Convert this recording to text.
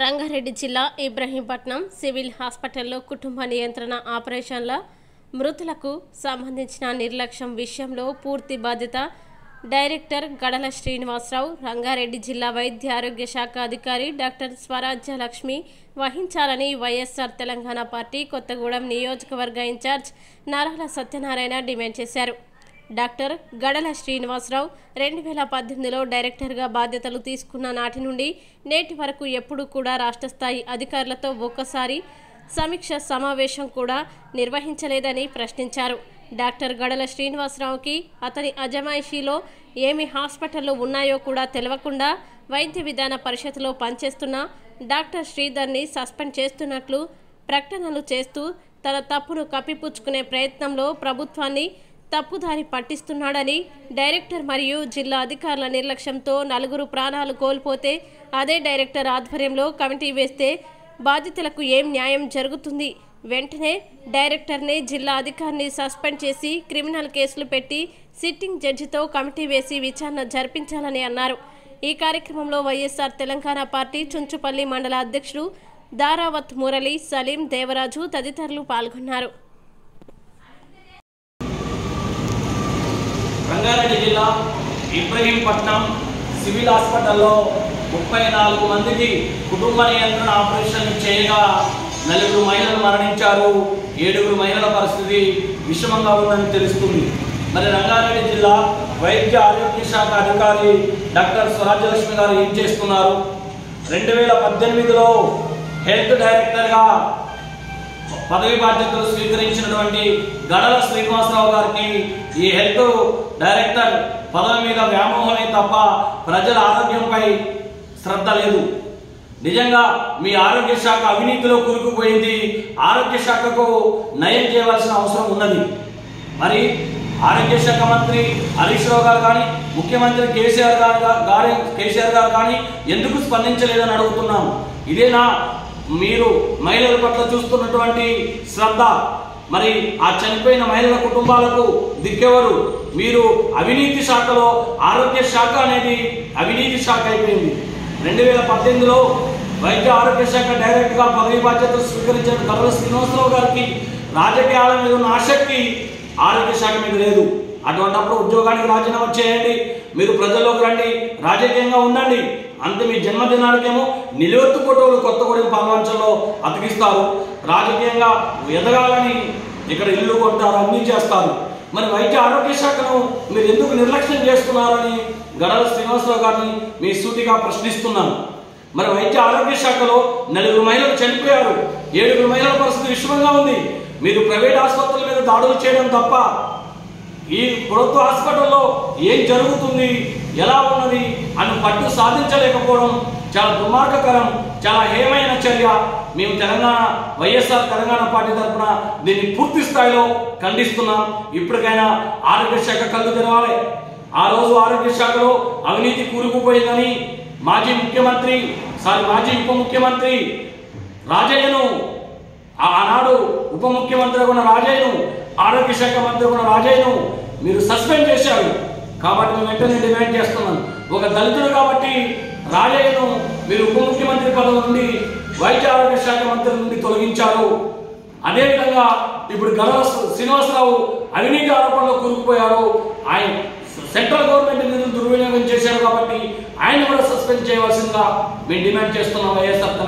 రంగారెడ్డి జిల్లా ఇబ్రహీంపట్నం సివిల్ హాస్పిటల్లో కుటుంబ నియంత్రణ ఆపరేషన్ల మృతులకు సంబంధించిన నిర్లక్ష్యం విషయంలో పూర్తి బాధ్యత డైరెక్టర్ గడల శ్రీనివాసరావు రంగారెడ్డి జిల్లా వైద్య ఆరోగ్య శాఖ అధికారి డాక్టర్ స్వరాజ్య లక్ష్మి వహించాలని వైఎస్ఆర్ తెలంగాణ పార్టీ కొత్తగూడెం నియోజకవర్గ ఇన్ఛార్జ్ నారాల సత్యనారాయణ డిమాండ్ చేశారు డాక్టర్ గడల శ్రీనివాసరావు రెండు వేల పద్దెనిమిదిలో డైరెక్టర్గా బాధ్యతలు తీసుకున్న నాటి నుండి నేటి వరకు ఎప్పుడూ కూడా రాష్ట్ర స్థాయి అధికారులతో ఒక్కసారి సమీక్ష సమావేశం కూడా నిర్వహించలేదని ప్రశ్నించారు డాక్టర్ గడల శ్రీనివాసరావుకి అతని అజమాయిషీలో ఏమి హాస్పిటల్లో ఉన్నాయో కూడా తెలవకుండా వైద్య విధాన పరిషత్లో పనిచేస్తున్న డాక్టర్ శ్రీధర్ని సస్పెండ్ చేస్తున్నట్లు ప్రకటనలు చేస్తూ తన తప్పును కప్పిపుచ్చుకునే ప్రయత్నంలో ప్రభుత్వాన్ని తప్పుదారి పట్టిస్తున్నాడని డైరెక్టర్ మరియు జిల్లా అధికారుల నిర్లక్ష్యంతో నలుగురు ప్రాణాలు కోల్పోతే అదే డైరెక్టర్ ఆధ్వర్యంలో కమిటీ వేస్తే బాధితులకు ఏం న్యాయం జరుగుతుంది వెంటనే డైరెక్టర్ని జిల్లా అధికారిని సస్పెండ్ చేసి క్రిమినల్ కేసులు పెట్టి సిట్టింగ్ జడ్జితో కమిటీ వేసి విచారణ జరిపించాలని అన్నారు ఈ కార్యక్రమంలో వైఎస్ఆర్ తెలంగాణ పార్టీ చుంచుపల్లి మండల అధ్యక్షుడు దారావత్ మురళి సలీం దేవరాజు తదితరులు పాల్గొన్నారు రంగారెడ్డి జిల్లా ఇబ్రహీంపట్నం సివిల్ హాస్పిటల్లో ముప్పై నాలుగు మందికి కుటుంబ నియంత్రణ ఆపరేషన్ చేయగా నలుగురు మహిళలు మరణించారు ఏడుగురు మహిళల పరిస్థితి విషమంగా ఉందని తెలుస్తుంది మరి రంగారెడ్డి జిల్లా వైద్య ఆరోగ్య శాఖ అధికారి డాక్టర్ స్వరాజ్యలక్ష్మి గారు ఏం చేస్తున్నారు రెండు వేల పద్దెనిమిదిలో హెల్త్ డైరెక్టర్గా పదవి బాధ్యతలు స్వీకరించినటువంటి గడల శ్రీనివాసరావు గారికి ఈ హెల్త్ డైరెక్టర్ పదవి మీద వ్యామోహమే తప్ప ప్రజల ఆరోగ్యంపై శ్రద్ధ లేదు నిజంగా మీ ఆరోగ్య శాఖ అవినీతిలో కూరుకుపోయింది ఆరోగ్య శాఖకు నయం చేయవలసిన అవసరం ఉన్నది మరి ఆరోగ్య శాఖ మంత్రి హరీష్ రావు గారు కానీ ముఖ్యమంత్రి కేసీఆర్ గారు గా- గారి కేసీఆర్ గారు కానీ ఎందుకు స్పందించలేదని అడుగుతున్నాము ఇదేనా మీరు మహిళల పట్ల చూస్తున్నటువంటి శ్రద్ధ మరి ఆ చనిపోయిన మహిళల కుటుంబాలకు దిక్కెవరు మీరు అవినీతి శాఖలో ఆరోగ్య శాఖ అనేది అవినీతి శాఖ అయిపోయింది రెండు వేల పద్దెనిమిదిలో వైద్య ఆరోగ్య శాఖ డైరెక్ట్గా పదవి బాధ్యతలు స్వీకరించిన గర్వ శ్రీనివాసరావు గారికి రాజకీయాల మీద ఉన్న ఆసక్తి ఆరోగ్య శాఖ మీద లేదు అటువంటప్పుడు ఉద్యోగానికి రాజీనామా చేయండి మీరు ప్రజల్లోకి రండి రాజకీయంగా ఉండండి అంతే మీ జన్మదినానికేమో నిలువెత్తు ఫోటోలు కొత్తగూడెం పాలవంచంలో అతికిస్తారు రాజకీయంగా ఎదగాలని ఇక్కడ ఇల్లు కొంటారు అన్నీ చేస్తారు మరి వైద్య ఆరోగ్య శాఖను మీరు ఎందుకు నిర్లక్ష్యం చేస్తున్నారని గడల శ్రీనివాసరావు గారిని మీ సూటిగా ప్రశ్నిస్తున్నాను మరి వైద్య ఆరోగ్య శాఖలో నలుగురు మహిళలు చనిపోయారు ఏడుగురు మహిళల పరిస్థితి విషమంగా ఉంది మీరు ప్రైవేట్ ఆసుపత్రుల మీద దాడులు చేయడం తప్ప ఈ ప్రభుత్వ హాస్పిటల్లో ఏం జరుగుతుంది ఎలా ఉన్నది అని పట్టు సాధించలేకపోవడం చాలా దుర్మార్గకరం చాలా హేమైన చర్య మేము తెలంగాణ వైఎస్ఆర్ తెలంగాణ పార్టీ తరఫున దీన్ని పూర్తి స్థాయిలో ఖండిస్తున్నాం ఇప్పటికైనా ఆరోగ్య శాఖ కళ్ళు తెరవాలి ఆ రోజు ఆరోగ్య శాఖలో అవినీతి కూరుకుపోయిందని మాజీ ముఖ్యమంత్రి సారీ మాజీ ఉప ముఖ్యమంత్రి రాజయ్యను ఆ- ఆనాడు ఉప ముఖ్యమంత్రి ఉన్న రాజయ్యను ఆరోగ్య శాఖ మంత్రి ఉన్న రాజయ్యను మీరు సస్పెండ్ చేశారు కాబట్టి మేము వెంటనే డిమాండ్ చేస్తున్నాం ఒక దళితుడు కాబట్టి రాజయ్యను మీరు ఉప ముఖ్యమంత్రి పదవి నుండి వైద్య ఆరోగ్య శాఖ మంత్రి నుండి తొలగించారు అదేవిధంగా ఇప్పుడు గల శ్రీనివాసరావు అవినీతి ఆరోపణలో కూరుకుపోయారు ఆయన సెంట్రల్ గవర్నమెంట్ నిధులు దుర్వినియోగం చేశారు కాబట్టి ఆయన కూడా సస్పెండ్ చేయవలసిందిగా మేము డిమాండ్ చేస్తున్నాం వైఎస్ఆర్